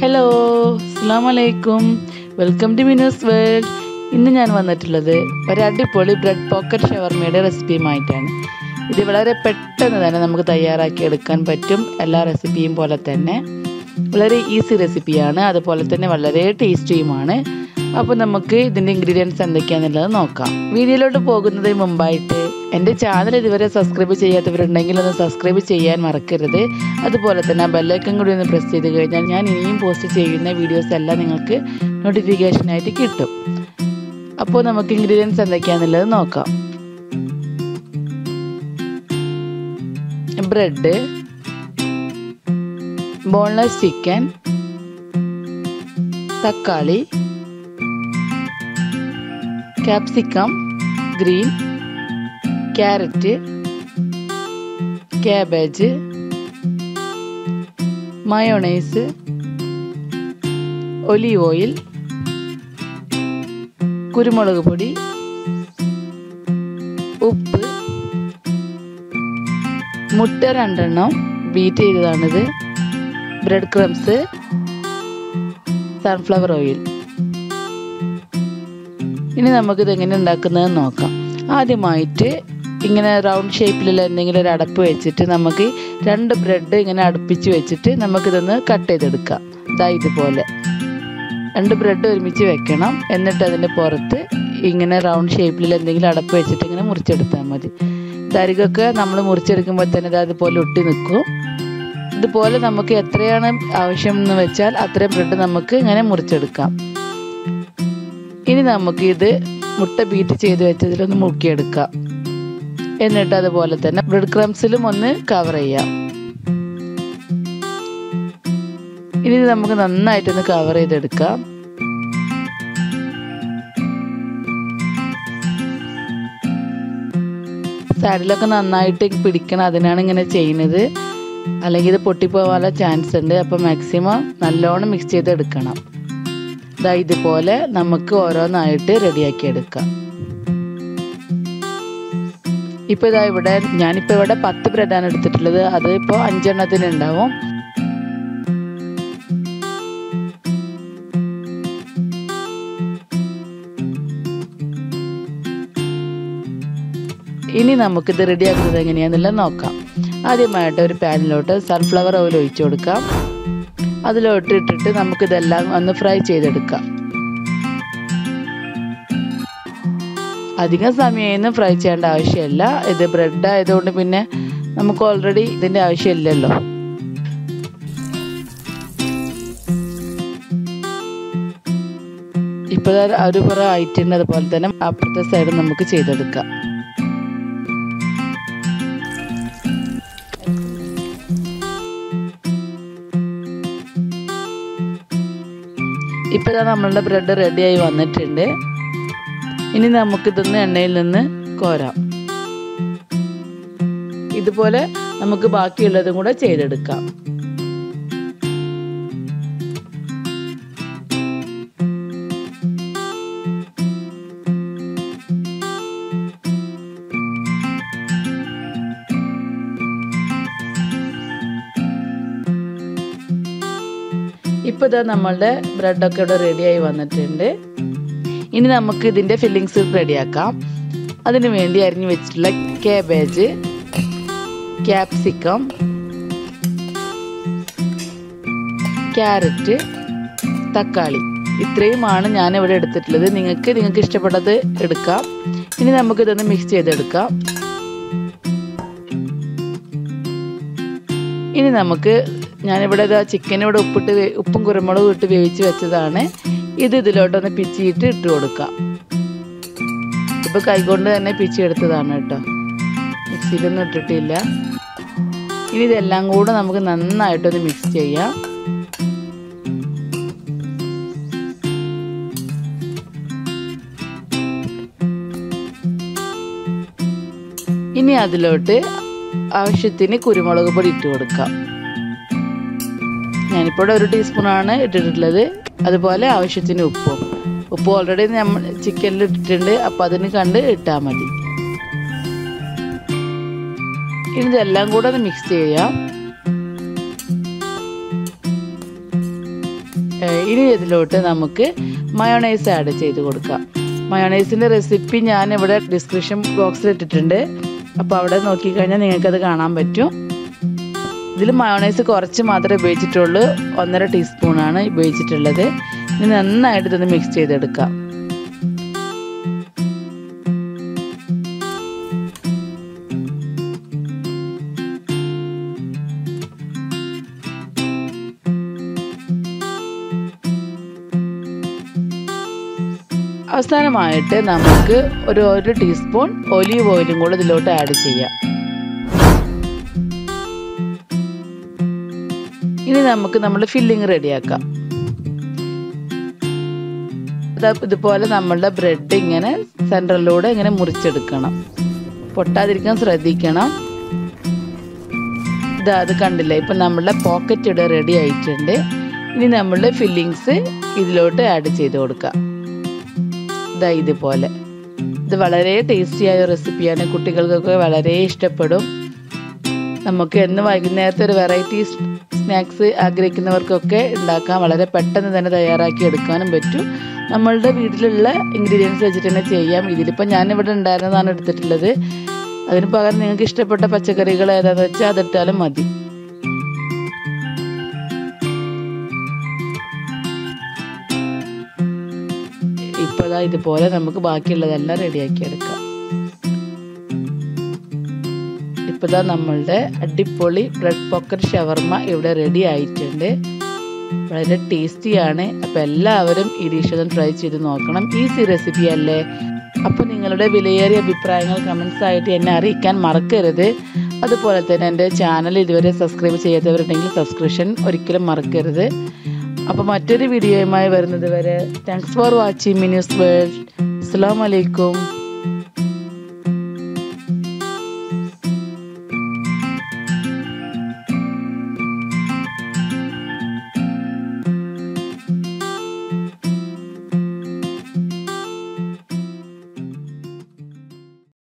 hello അസ്സാം വലൈക്കും welcome to മിനൂസ് world ഇന്ന് ഞാൻ വന്നിട്ടുള്ളത് ഒരു അടിപൊളി ബ്രെഡ് പോക്കറ്റ് ഷവർമയുടെ റെസിപ്പിയുമായിട്ടാണ് ഇത് വളരെ പെട്ടെന്ന് തന്നെ നമുക്ക് തയ്യാറാക്കി എടുക്കാൻ പറ്റും എല്ലാ റെസിപ്പിയും പോലെ തന്നെ വളരെ ഈസി റെസിപ്പിയാണ് അതുപോലെ തന്നെ വളരെ ടേസ്റ്റിയുമാണ് അപ്പോൾ നമുക്ക് ഇതിൻ്റെ ഇൻഗ്രീഡിയൻസ് എന്തൊക്കെയാണെന്നുള്ളത് നോക്കാം വീഡിയോയിലോട്ട് പോകുന്നതിന് മുമ്പായിട്ട് എൻ്റെ ചാനൽ ഇതുവരെ സബ്സ്ക്രൈബ് ചെയ്യാത്തവരുണ്ടെങ്കിൽ ഒന്ന് സബ്സ്ക്രൈബ് ചെയ്യാൻ മറക്കരുത് അതുപോലെ തന്നെ ആ ബെല്ലൈക്കൻ കൂടി ഒന്ന് പ്രസ് ചെയ്ത് കഴിഞ്ഞാൽ ഞാൻ ഇനിയും പോസ്റ്റ് ചെയ്യുന്ന വീഡിയോസ് എല്ലാം നിങ്ങൾക്ക് നോട്ടിഫിക്കേഷനായിട്ട് കിട്ടും അപ്പോൾ നമുക്ക് ഇൻഗ്രീഡിയൻസ് എന്തൊക്കെയാണെന്നുള്ളത് നോക്കാം ബ്രെഡ് ബോൺലെസ് ചിക്കൻ തക്കാളി capsicum green carrot cabbage mayonnaise olive oil കുരുമുളക് പൊടി ഉപ്പ് മുട്ട രണ്ടെണ്ണം ബീറ്റ് ചെയ്തതാണിത് ബ്രെഡ് ക്രംസ് സൺഫ്ലവർ ഓയിൽ ഇനി നമുക്കിത് എങ്ങനെ ഉണ്ടാക്കുന്നതെന്ന് നോക്കാം ആദ്യമായിട്ട് ഇങ്ങനെ റൗണ്ട് ഷേപ്പിലുള്ള എന്തെങ്കിലും ഒരു അടപ്പ് വെച്ചിട്ട് നമുക്ക് രണ്ട് ബ്രെഡ് ഇങ്ങനെ അടുപ്പിച്ച് വെച്ചിട്ട് നമുക്കിതൊന്ന് കട്ട് ചെയ്തെടുക്കാം ഇതാ ഇതുപോലെ രണ്ട് ബ്രെഡ് ഒരുമിച്ച് വെക്കണം എന്നിട്ട് അതിൻ്റെ പുറത്ത് ഇങ്ങനെ റൗണ്ട് ഷേപ്പിലുള്ള എന്തെങ്കിലും അടപ്പ് വെച്ചിട്ട് ഇങ്ങനെ മുറിച്ചെടുത്താൽ മതി ദരികൊക്കെ നമ്മൾ മുറിച്ചെടുക്കുമ്പോൾ തന്നെ ഇത് അതുപോലെ ഒട്ടി നിൽക്കും ഇതുപോലെ നമുക്ക് എത്രയാണ് ആവശ്യം എന്ന് വെച്ചാൽ അത്രയും ബ്രെഡ് നമുക്ക് ഇങ്ങനെ മുറിച്ചെടുക്കാം ഇനി നമുക്ക് ഇത് മുട്ട ബീറ്റ് ചെയ്ത് വെച്ചതിലൊന്ന് മുക്കിയെടുക്കാം എന്നിട്ട് അതുപോലെ തന്നെ ബ്രെഡ് ക്രംസിലും ഒന്ന് കവർ ചെയ്യാം ഇനി ഇത് നമുക്ക് നന്നായിട്ടൊന്ന് കവർ ചെയ്തെടുക്കാം സൈഡിലൊക്കെ നന്നായിട്ട് പിടിക്കണം അതിനാണ് ഇങ്ങനെ ചെയ്യുന്നത് അല്ലെങ്കിൽ ഇത് പൊട്ടിപ്പോവാനുള്ള ചാൻസ് ഉണ്ട് അപ്പോൾ മാക്സിമം നല്ലോണം മിക്സ് ചെയ്തെടുക്കണം ഇതാ ഇതുപോലെ നമുക്ക് ഓരോന്നായിട്ട് റെഡിയാക്കി എടുക്കാം ഇപ്പോൾ ഇതാ ഇവിടെ ഞാനിപ്പോൾ ഇവിടെ പത്ത് ബ്രെഡാണ് എടുത്തിട്ടുള്ളത് അത് ഇപ്പോൾ അഞ്ചെണ്ണത്തിന് ഉണ്ടാവും ഇനി നമുക്കിത് റെഡിയാക്കുന്നത് എങ്ങനെയാണെന്നുള്ളത് നോക്കാം ആദ്യമായിട്ട് ഒരു പാനിലോട്ട് സൺഫ്ലവർ ഓയിൽ ഒഴിച്ചു കൊടുക്കാം അതിലോട്ട് ഇട്ടിട്ട് നമുക്കിതെല്ലാം ഒന്ന് ഫ്രൈ ചെയ്തെടുക്കാം അധികം സമയമൊന്നും ഫ്രൈ ചെയ്യേണ്ട ആവശ്യമില്ല ഇത് ബ്രെഡ് ആയതുകൊണ്ട് പിന്നെ നമുക്ക് ഓൾറെഡി ഇതിൻ്റെ ആവശ്യമില്ലല്ലോ ഇപ്പോൾ ഒരു പുറം ആയിട്ടുണ്ട് അതുപോലെ തന്നെ അപ്പുറത്തെ സൈഡ് നമുക്ക് ചെയ്തെടുക്കാം ഇപ്പോൾ നമ്മളുടെ ബ്രെഡ് റെഡിയായി വന്നിട്ടുണ്ട് ഇനി നമുക്കിതൊന്ന് എണ്ണയിൽ നിന്ന് കോരാം ഇതുപോലെ നമുക്ക് ബാക്കിയുള്ളതും കൂടെ ചെയ്തെടുക്കാം ഇപ്പോൾ ഇതാ നമ്മളുടെ ബ്രെഡൊക്കെ ഇവിടെ റെഡിയായി വന്നിട്ടുണ്ട് ഇനി നമുക്ക് ഇതിൻ്റെ ഫില്ലിങ്സ് റെഡിയാക്കാം അതിന് വേണ്ടി അരിഞ്ഞു വെച്ചിട്ടുള്ള കാബേജ് ക്യാപ്സിക്കം ക്യാരറ്റ് തക്കാളി ഇത്രയുമാണ് ഞാൻ ഇവിടെ എടുത്തിട്ടുള്ളത് നിങ്ങൾക്ക് നിങ്ങൾക്ക് ഇഷ്ടപ്പെട്ടത് എടുക്കാം ഇനി നമുക്കിതൊന്ന് മിക്സ് ചെയ്തെടുക്കാം ഇനി നമുക്ക് ഞാനിവിടെ ഇതാ ചിക്കൻ ഇവിടെ ഉപ്പിട്ട് ഉപ്പും കുരുമുളകും ഇട്ട് വേവിച്ച് വെച്ചതാണ് ഇത് ഇതിലോട്ടൊന്ന് പിച്ചിയിട്ട് ഇട്ട് കൊടുക്കാം ഇപ്പോൾ കൈകൊണ്ട് തന്നെ പിച്ചെടുത്തതാണ് കേട്ടോ മിക്സിയിലൊന്നും ഇട്ടിട്ടില്ല ഇനി ഇതെല്ലാം കൂടെ നമുക്ക് നന്നായിട്ടൊന്ന് മിക്സ് ചെയ്യാം ഇനി അതിലോട്ട് ആവശ്യത്തിന് കുരുമുളക് പൊടി ഇട്ട് കൊടുക്കാം ഞാനിപ്പോൾ ഒരു ടീസ്പൂണാണ് ഇട്ടിട്ടുള്ളത് അതുപോലെ ആവശ്യത്തിന് ഉപ്പും ഉപ്പ് ഓൾറെഡി നമ്മൾ ചിക്കനിൽ ഇട്ടിട്ടുണ്ട് അപ്പോൾ അതിന് കണ്ട് ഇട്ടാൽ മതി ഇനി ഇതെല്ലാം കൂടെ ഒന്ന് മിക്സ് ചെയ്യാം ഇനി ഇതിലോട്ട് നമുക്ക് മയോണൈസ് ആഡ് ചെയ്ത് കൊടുക്കാം മയോണൈസിൻ്റെ റെസിപ്പി ഞാൻ ഇവിടെ ഡിസ്ക്രിപ്ഷൻ ബോക്സിൽ ഇട്ടിട്ടുണ്ട് അപ്പോൾ അവിടെ നോക്കിക്കഴിഞ്ഞാൽ നിങ്ങൾക്കത് കാണാൻ പറ്റും ഇതിൽ മയോണൈസ് കുറച്ച് മാത്രമേ ഉപയോഗിച്ചിട്ടുള്ളൂ ഒന്നര ടീസ്പൂണാണ് ഉപയോഗിച്ചിട്ടുള്ളത് ഇനി നന്നായിട്ട് ഇതൊന്ന് മിക്സ് ചെയ്തെടുക്കാം അവസാനമായിട്ട് നമുക്ക് ഒരു ഒരു ടീസ്പൂൺ ഒലീവ് ഓയിലും കൂടെ ഇതിലോട്ട് ആഡ് ചെയ്യാം ഇനി നമുക്ക് നമ്മുടെ ഫില്ലിങ് റെഡിയാക്കാം ഇതുപോലെ നമ്മളുടെ ബ്രെഡ് ഇങ്ങനെ സെൻറ്ററിലൂടെ ഇങ്ങനെ മുറിച്ചെടുക്കണം പൊട്ടാതിരിക്കാൻ ശ്രദ്ധിക്കണം ഇതാ അത് കണ്ടില്ല ഇപ്പം നമ്മളുടെ പോക്കറ്റ് ഇവിടെ റെഡി ആയിട്ടുണ്ട് ഇനി നമ്മളുടെ ഫില്ലിങ്സ് ഇതിലോട്ട് ആഡ് ചെയ്ത് കൊടുക്കാം ഇതാ ഇതുപോലെ ഇത് വളരെ ടേസ്റ്റിയായ റെസിപ്പിയാണ് കുട്ടികൾക്കൊക്കെ വളരെ ഇഷ്ടപ്പെടും നമുക്ക് എന്ന് വൈകുന്നേരത്തെ ഒരു വെറൈറ്റി സ്നാക്സ് ആഗ്രഹിക്കുന്നവർക്കൊക്കെ ഉണ്ടാക്കാൻ വളരെ പെട്ടെന്ന് തന്നെ തയ്യാറാക്കി എടുക്കാനും പറ്റും നമ്മളുടെ വീട്ടിലുള്ള ഇൻഗ്രീഡിയൻസ് വെച്ചിട്ട് തന്നെ ചെയ്യാം ഇതിലിപ്പോൾ ഞാനിവിടെ ഉണ്ടായിരുന്നതാണ് എടുത്തിട്ടുള്ളത് അതിന് പകരം നിങ്ങൾക്ക് ഇഷ്ടപ്പെട്ട പച്ചക്കറികൾ ഏതാണെന്ന് വെച്ചാൽ അതിട്ടാലും മതി ഇപ്പോൾ ഇതാ ഇതുപോലെ നമുക്ക് ബാക്കിയുള്ളതെല്ലാം റെഡിയാക്കി എടുക്കാം ഇപ്പോൾ ഇതാ നമ്മളുടെ അടിപൊളി ബ്രെഡ് പോക്കറ്റ് ഷവർമ ഇവിടെ റെഡി ആയിട്ടുണ്ട് വളരെ ടേസ്റ്റിയാണ് അപ്പോൾ എല്ലാവരും ഈ ഡിഷ് ഒന്ന് ട്രൈ ചെയ്ത് നോക്കണം ഈസി റെസിപ്പി അല്ലേ അപ്പോൾ നിങ്ങളുടെ വിലയേറിയ അഭിപ്രായങ്ങൾ കമൻസ് ആയിട്ട് എന്നെ അറിയിക്കാൻ മറക്കരുത് അതുപോലെ തന്നെ എൻ്റെ ചാനൽ ഇതുവരെ സബ്സ്ക്രൈബ് ചെയ്യാത്തവരുണ്ടെങ്കിൽ സബ്സ്ക്രിപ്ഷൻ ഒരിക്കലും മറക്കരുത് അപ്പോൾ മറ്റൊരു വീഡിയോയുമായി വരുന്നത് വരെ താങ്ക്സ് ഫോർ വാച്ചിങ് മിന്യൂസ് വേൾഡ് അസ്സാം വലൈക്കും